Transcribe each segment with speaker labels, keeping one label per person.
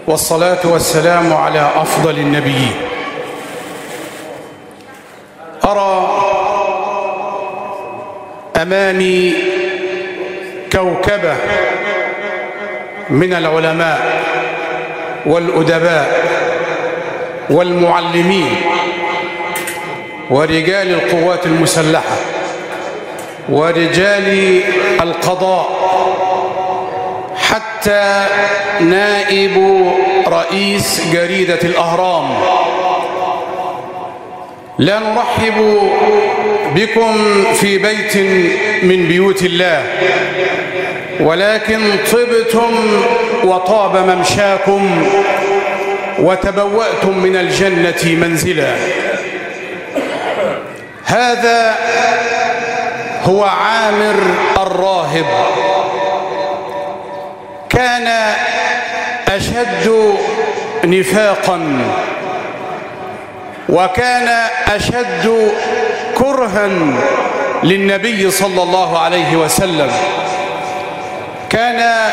Speaker 1: والصلاة والسلام على أفضل النبيين أرى أمامي كوكبة من العلماء والأدباء والمعلمين ورجال القوات المسلحة ورجال القضاء حتى نائب رئيس جريدة الأهرام لا نرحب بكم في بيت من بيوت الله ولكن طبتم وطاب ممشاكم وتبوأتم من الجنة منزلا هذا هو عامر الراهب كان أشد نفاقا وكان أشد كرها للنبي صلى الله عليه وسلم كان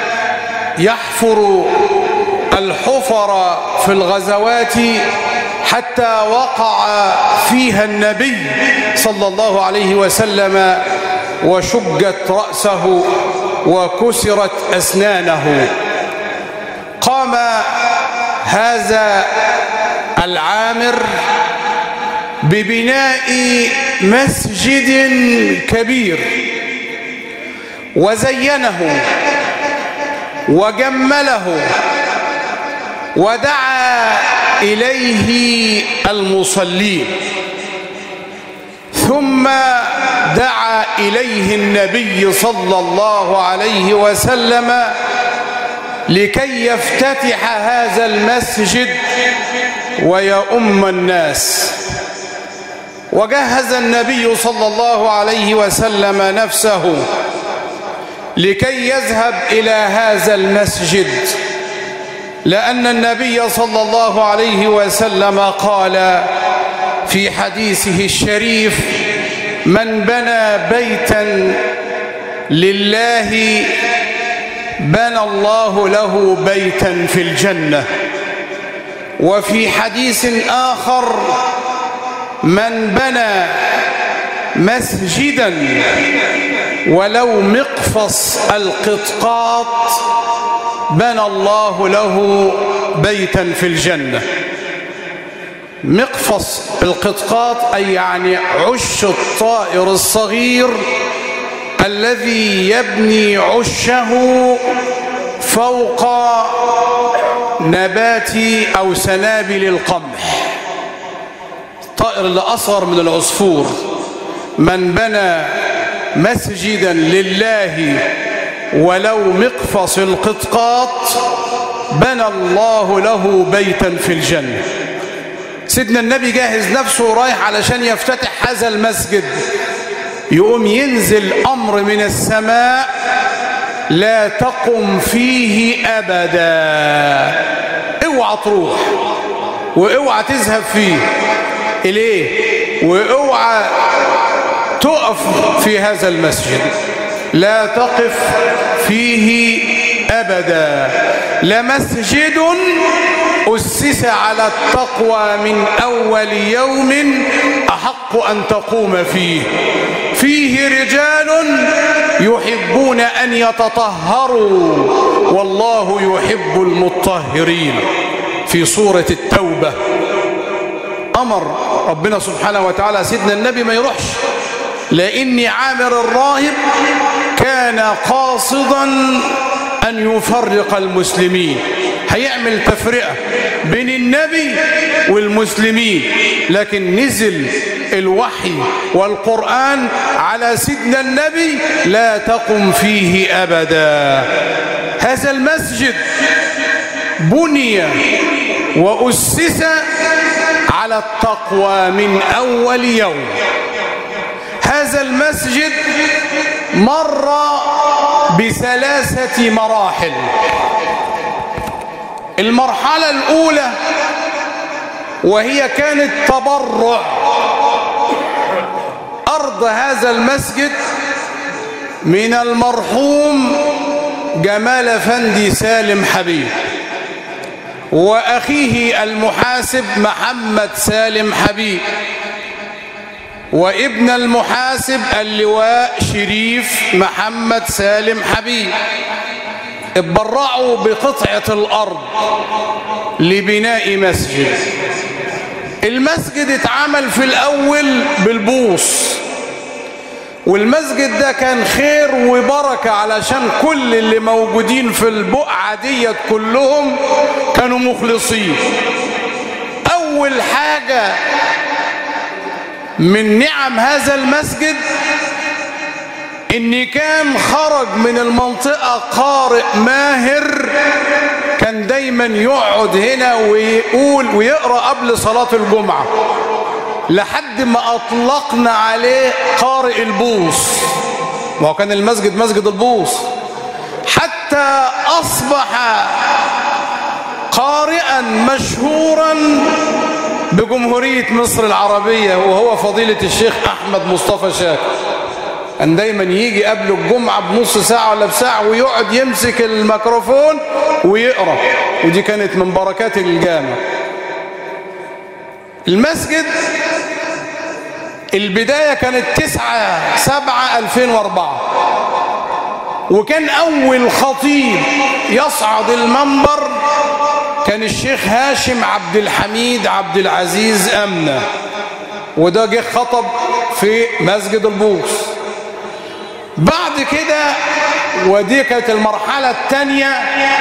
Speaker 1: يحفر الحفر في الغزوات حتى وقع فيها النبي صلى الله عليه وسلم وشجت رأسه وكسرت أسنانه قام هذا العامر ببناء مسجد كبير وزينه وجمله ودعا إليه المصلين ثم دعا إليه النبي صلى الله عليه وسلم لكي يفتتح هذا المسجد ويؤم الناس وجهز النبي صلى الله عليه وسلم نفسه لكي يذهب إلى هذا المسجد لأن النبي صلى الله عليه وسلم قال في حديثه الشريف من بنى بيتا لله بنى الله له بيتا في الجنة وفي حديث آخر من بنى مسجدا ولو مقفص القطقاط بنى الله له بيتا في الجنة مقفص القطقاط أي يعني عش الطائر الصغير الذي يبني عشه فوق نبات أو سنابل القمح الطائر اللي أصغر من العصفور من بنى مسجدا لله ولو مقفص القطقاط بنى الله له بيتا في الجنة سيدنا النبي جاهز نفسه رايح علشان يفتتح هذا المسجد يقوم ينزل أمر من السماء لا تقم فيه أبدا اوعى تروح واوعى تذهب فيه إليه واوعى تقف في هذا المسجد لا تقف فيه أبدا لمسجد أسس على التقوى من أول يوم أحق أن تقوم فيه فيه رجال يحبون أن يتطهروا والله يحب المطهرين في سورة التوبة أمر ربنا سبحانه وتعالى سيدنا النبي ما يروحش لأن عامر الراهب كان قاصدا أن يفرق المسلمين هيعمل تفرقة بين النبي والمسلمين لكن نزل الوحي والقرآن على سيدنا النبي لا تقم فيه أبدا هذا المسجد بني وأسس على التقوى من أول يوم هذا المسجد مر بثلاثة مراحل المرحلة الأولى وهي كانت تبرع أرض هذا المسجد من المرحوم جمال فندي سالم حبيب وأخيه المحاسب محمد سالم حبيب وابن المحاسب اللواء شريف محمد سالم حبيب اتبرعوا بقطعة الأرض لبناء مسجد المسجد اتعمل في الأول بالبوص والمسجد ده كان خير وبركة علشان كل اللي موجودين في البقعة ديت كلهم كانوا مخلصين أول حاجة من نعم هذا المسجد ان كان خرج من المنطقة قارئ ماهر كان دايما يقعد هنا ويقول ويقرأ قبل صلاة الجمعة لحد ما اطلقنا عليه قارئ البوص وهو كان المسجد مسجد البوص حتى اصبح قارئا مشهورا بجمهورية مصر العربية وهو فضيلة الشيخ أحمد مصطفى شاكر كان دايما يجي قبل الجمعة بنص ساعة ولا بساعة ويقعد يمسك الميكروفون ويقرأ ودي كانت من بركات الجامع المسجد البداية كانت تسعة سبعة ألفين واربعة وكان أول خطيب يصعد المنبر كان الشيخ هاشم عبد الحميد عبد العزيز أمنة وده جه خطب في مسجد البوص بعد كده ودي كانت المرحلة الثانية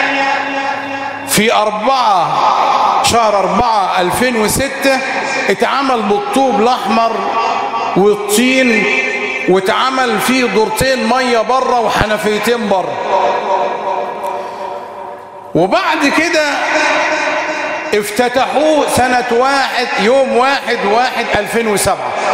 Speaker 1: في أربعة شهر أربعة 2006 اتعمل بالطوب الأحمر والطين واتعمل فيه دورتين مية بره وحنفيتين بره وبعد كده افتتحوه سنة واحد يوم واحد واحد 2007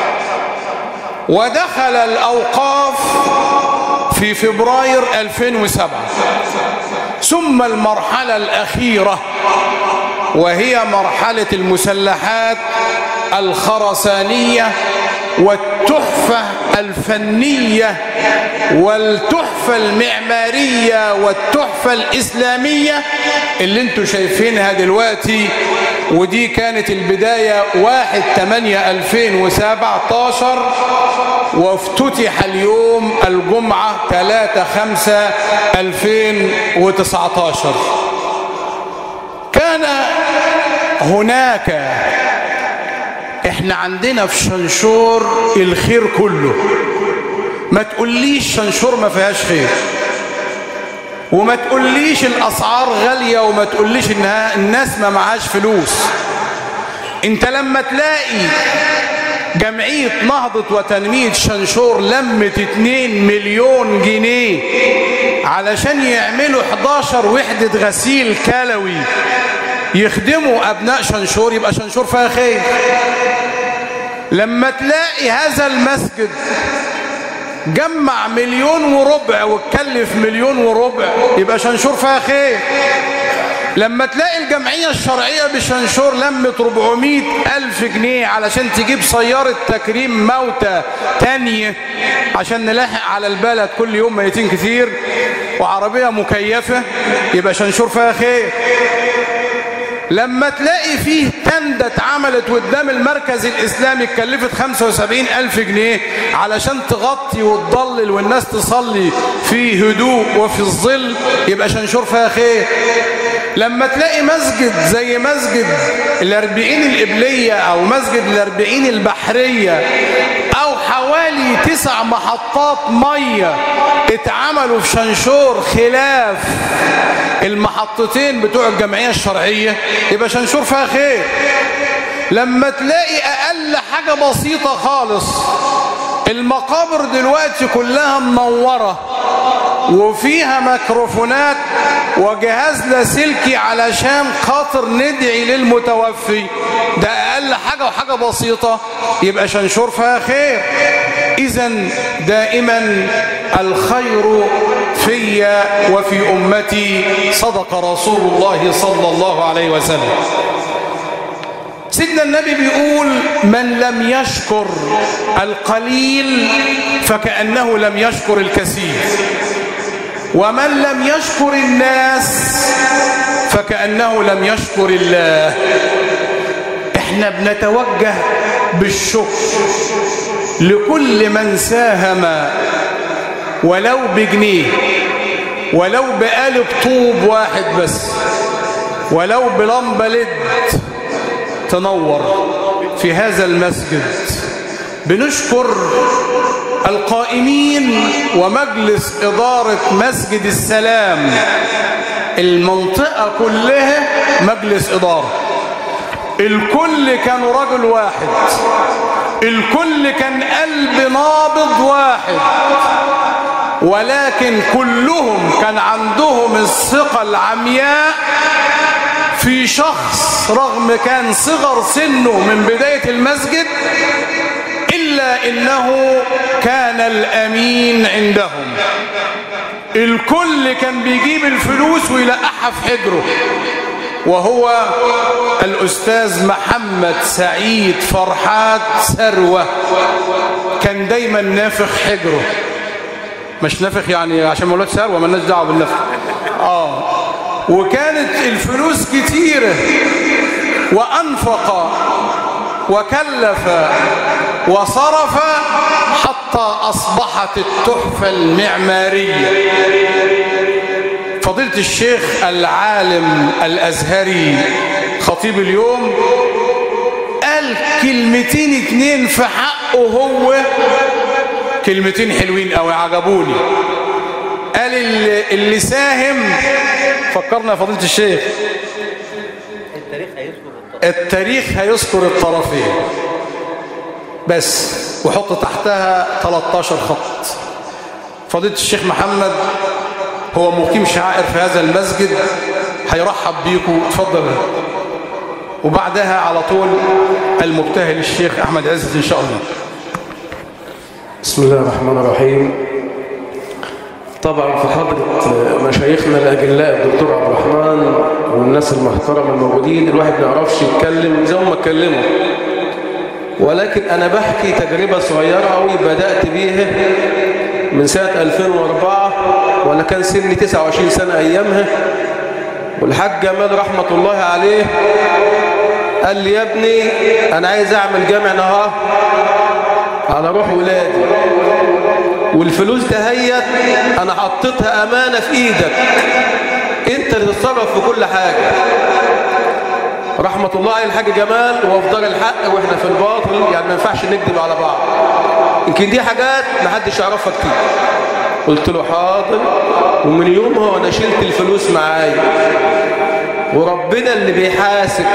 Speaker 1: ودخل الأوقاف في فبراير 2007 ثم المرحلة الأخيرة وهي مرحلة المسلحات الخرسانية والتحفة الفنية والتحفة المعمارية والتحفة الإسلامية اللي انتوا شايفينها دلوقتي ودي كانت البداية واحد تمانية ألفين وسبعتاشر وافتتح اليوم الجمعة تلاتة خمسة ألفين وتسعتاشر كان هناك احنا عندنا في شنشور الخير كله ما تقوليش شنشور ما فيهاش خير وما تقوليش الاسعار غالية وما تقوليش انها الناس ما معهاش فلوس انت لما تلاقي جمعية نهضة وتنمية شنشور لمت 2 مليون جنيه علشان يعملوا 11 وحدة غسيل كلوي يخدموا أبناء شنشور يبقى شنشور فيها خير لما تلاقي هذا المسجد جمع مليون وربع وتكلف مليون وربع يبقى شنشور فيها خير لما تلاقي الجمعية الشرعية بشنشور لمت 400 ألف جنيه علشان تجيب سيارة تكريم موتى تانية عشان نلاحق على البلد كل يوم ميتين كتير وعربية مكيفة يبقى شنشور فيها خير لما تلاقي فيه تندة اتعملت قدام المركز الإسلامي اتكلفت 75 ألف جنيه علشان تغطي وتضلل والناس تصلي في هدوء وفي الظل يبقى شنشور فيها خير لما تلاقي مسجد زي مسجد الأربعين الإبلية أو مسجد الأربعين البحرية أو حوالي تسع محطات مية اتعملوا في شنشور خلاف المحطتين بتوع الجمعية الشرعية يبقى شنشور فيها خير لما تلاقي أقل حاجة بسيطة خالص المقابر دلوقتي كلها منورة وفيها ميكروفونات وجهاز لاسلكي علشان خاطر ندعي للمتوفي ده اقل حاجة وحاجة بسيطة يبقى شنشور فيها خير اذا دائما الخير في وفي امتي صدق رسول الله صلى الله عليه وسلم سيدنا النبي بيقول من لم يشكر القليل فكأنه لم يشكر الكثير ومن لم يشكر الناس فكأنه لم يشكر الله احنا بنتوجه بالشكر لكل من ساهم ولو بجنيه ولو بقالب طوب واحد بس ولو بلمبة لد تنور في هذا المسجد بنشكر القائمين ومجلس إدارة مسجد السلام المنطقة كلها مجلس إدارة الكل كانوا رجل واحد الكل كان قلب نابض واحد ولكن كلهم كان عندهم الثقة العمياء في شخص رغم كان صغر سنه من بداية المسجد إلا إنه كان الأمين عندهم الكل كان بيجيب الفلوس ويلقحها في حجره وهو الأستاذ محمد سعيد فرحات ثروة كان دايما نافخ حجره مش نافخ يعني عشان مولود ثروة مالناش دعوه بالنفخ اه وكانت الفلوس كتيرة وأنفق وكلف وصرف حتى أصبحت التحفة المعمارية فضيلة الشيخ العالم الأزهري خطيب اليوم قال كلمتين اتنين في حقه هو كلمتين حلوين قوي عجبوني قال اللي, اللي ساهم فكرنا يا فضيلة الشيخ
Speaker 2: التاريخ هيذكر الطرف
Speaker 1: التاريخ هيذكر الطرفين بس وحط تحتها 13 خط فضيلة الشيخ محمد هو مقيم شعائر في هذا المسجد هيرحب بيكم اتفضل وبعدها على طول المبتهل الشيخ أحمد عزت إن شاء الله
Speaker 3: بسم الله الرحمن الرحيم طبعا في حضرة مشايخنا الأجلاء الدكتور عبد الرحمن والناس المحترمة الموجودين الواحد ما يعرفش يتكلم زي ما اتكلموا ولكن أنا بحكي تجربة صغيرة أوي بدأت بيها من سنة 2004 وأنا كان سني 29 سنة أيامها والحاج جمال رحمة الله عليه قال لي يا ابني أنا عايز أعمل جامع نهار على روح ولادي والفلوس دهيت انا حطيتها امانه في ايدك انت اللي تتصرف في كل حاجه رحمه الله على الحاج جمال هو في دار الحق واحنا في الباطل يعني ما ينفعش نكذب على بعض يمكن دي حاجات ما حدش يعرفها كتير قلت له حاضر ومن يومها وانا شلت الفلوس معايا وربنا اللي بيحاسب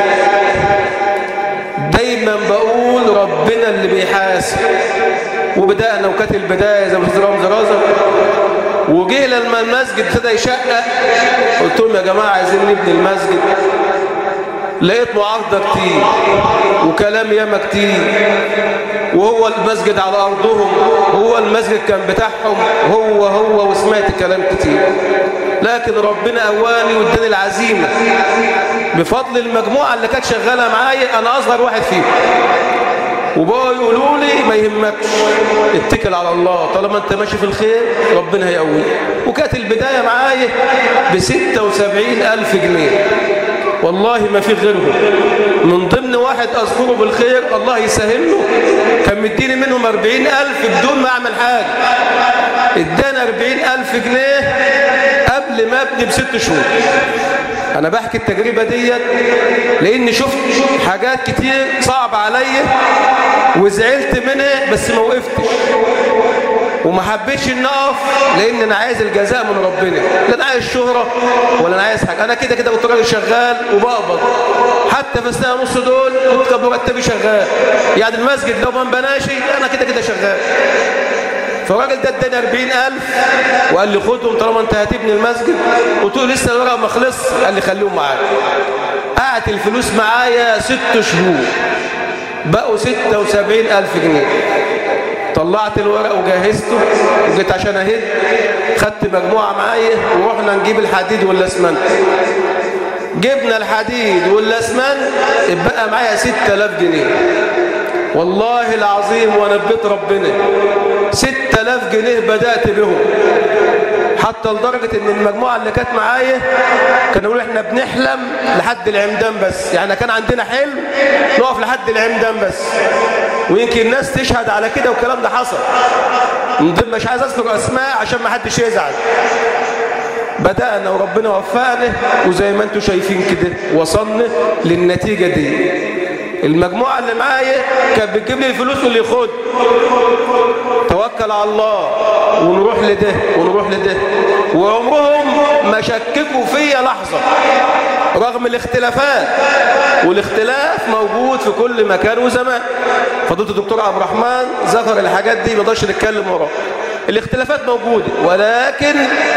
Speaker 3: دايما بقول ربنا اللي بيحاسب وبدأنا وكانت البداية زي ما قلت رمز رازق وجه لما المسجد ابتدى يشقق قلت لهم يا جماعة عايزين نبني المسجد لقيت معارضة كتير وكلام ياما كتير وهو المسجد على أرضهم هو المسجد كان بتاعهم هو هو وسمعت كلام كتير لكن ربنا قواني واداني العزيمة بفضل المجموعة اللي كانت شغالة معايا أنا أصغر واحد فيهم وبقوا يقولوا لي ما يهمكش اتكل على الله طالما انت ماشي في الخير ربنا هيقويك وكانت البداية معايا ب 76 ألف جنيه والله ما في غيرهم من ضمن واحد أذكره بالخير الله يسهل له كان مديني منهم 40 ألف بدون ما أعمل حاجة ادانا 40 ألف جنيه قبل ما ابني بست شهور انا بحكي التجربة ديت لاني شفت حاجات كتير صعب عليا وزعلت منها بس ما وقفتش وما حبيتش ان اقف لان انا عايز الجزاء من ربنا لا انا عايز شهرة ولا انا عايز حاجة انا كده كده كنت راجل شغال وبقبض حتى في السنة ونص دول كنت مرتبي شغال يعني المسجد لو ما انبناشي انا كده كده شغال فالراجل ده اداني 40000 وقال لي خدهم طالما انت هتبني المسجد قلت له لسه الورق ما خلص قال لي خليهم معاك قعدت الفلوس معايا ست شهور بقوا 76000 جنيه طلعت الورق وجهزته وجيت عشان اهد خدت مجموعة معايا ورحنا نجيب الحديد والاسمنت جبنا الحديد والاسمنت اتبقى معايا 6000 جنيه والله العظيم ونبت ربنا ستة 6000 جنيه بدأت بهم حتى لدرجة ان المجموعة اللي كانت معايا كانوا يقولوا احنا بنحلم لحد العمدان بس يعني كان عندنا حلم نقف لحد العمدان بس ويمكن الناس تشهد على كده والكلام ده حصل من ضمن- مش عايز اذكر اسماء عشان ما حدش يزعل بدأنا وربنا وفقنا وزي ما انتم شايفين كده وصلنا للنتيجة دي المجموعة اللي معايا كانت بتجيب لي الفلوس واللي ياخد توكل على الله ونروح لده ونروح لده وعمرهم ما شككوا فيا لحظة رغم الاختلافات والاختلاف موجود في كل مكان وزمان فضيله الدكتور عبد الرحمن ذكر الحاجات دي ما نقدرش نتكلم وراه الاختلافات موجودة ولكن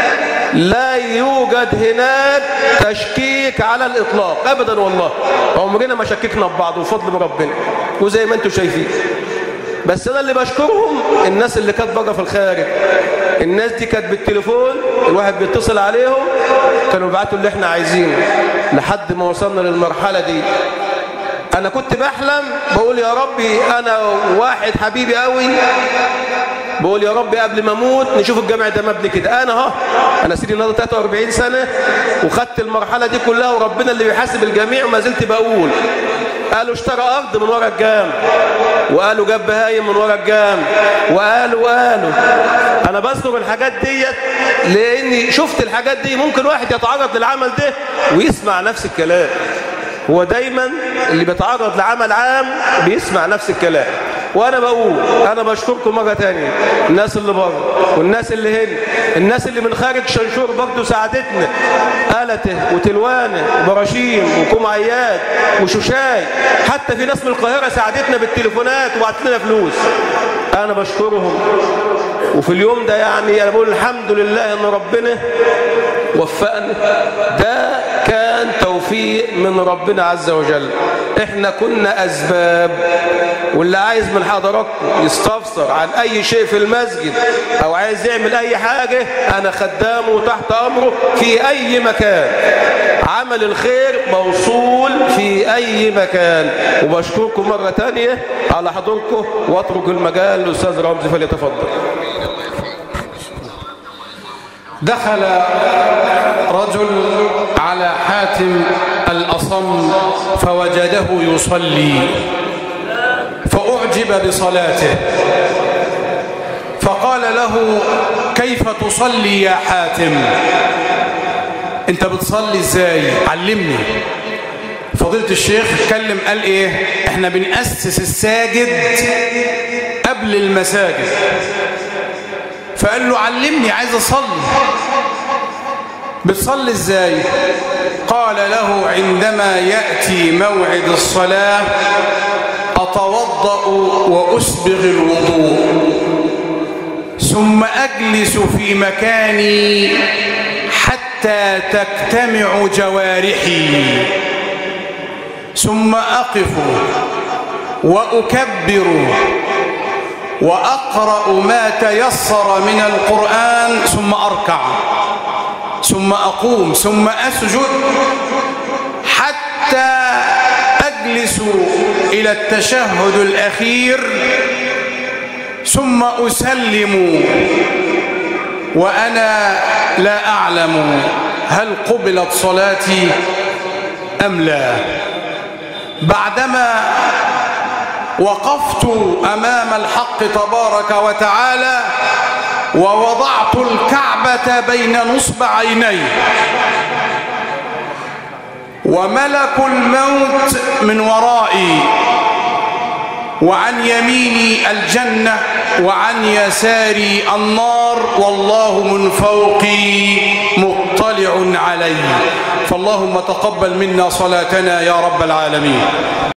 Speaker 3: لا يوجد هناك تشكيك على الإطلاق أبدا والله عمرنا ما شككنا ببعض وفضل من ربنا وزي ما انتم شايفين بس أنا اللي بشكرهم الناس اللي كانت بره في الخارج الناس دي كانت بالتليفون الواحد بيتصل عليهم كانوا بيبعتوا اللي احنا عايزينه لحد ما وصلنا للمرحلة دي انا كنت بحلم بقول يا ربي انا واحد حبيبي قوي بقول يا ربي قبل ما اموت نشوف الجامع ده مبني كده انا اهو انا سيدي النهارده 43 سنه وخدت المرحله دي كلها وربنا اللي بيحاسب الجميع وما زلت بقول قالوا اشترى ارض من ورا الجامع وقالوا جاب بهايم من ورا الجامع وقالوا وقالوا انا بذكر الحاجات ديت لاني شفت الحاجات دي ممكن واحد يتعرض للعمل ده ويسمع نفس الكلام هو دايما اللي بيتعرض لعمل عام بيسمع نفس الكلام وانا بقول انا بشكركم مره تانية الناس اللي بره والناس اللي هنا الناس اللي من خارج شنشور برضه ساعدتنا آلته وتلوانه وبراشيم وكمعيات وشوشاي حتى في ناس من القاهره ساعدتنا بالتليفونات وبعت لنا فلوس انا بشكرهم وفي اليوم ده يعني انا بقول الحمد لله ان ربنا وفقنا ده كان توفيق من ربنا عز وجل احنا كنا اسباب واللي عايز من حضراتكم يستفسر عن اي شيء في المسجد او عايز يعمل اي حاجة انا خدامه تحت امره في اي مكان عمل الخير موصول في اي مكان وبشكركم مرة تانية على حضوركم واترك المجال للاستاذ رمزي فليتفضل
Speaker 1: دخل رجل على حاتم الأصم فوجده يصلي فأعجب بصلاته فقال له كيف تصلي يا حاتم انت بتصلي ازاي علمني فضيلة الشيخ اتكلم قال ايه احنا بنأسس الساجد قبل المساجد فقال له علمني عايز اصلي بتصلي ازاي قال له عندما يأتي موعد الصلاة أتوضأ وأسبغ الوضوء ثم أجلس في مكاني حتى تجتمع جوارحي ثم أقف وأكبر وأقرأ ما تيسر من القرآن ثم أركع ثم أقوم ثم أسجد حتى أجلس إلى التشهد الأخير ثم أسلم وأنا لا أعلم هل قبلت صلاتي أم لا بعدما وقفت أمام الحق تبارك وتعالى ووضعت الكعبة بين نصب عيني وملك الموت من ورائي وعن يميني الجنة وعن يساري النار والله من فوقي مطلع علي فاللهم تقبل منا صلاتنا يا رب العالمين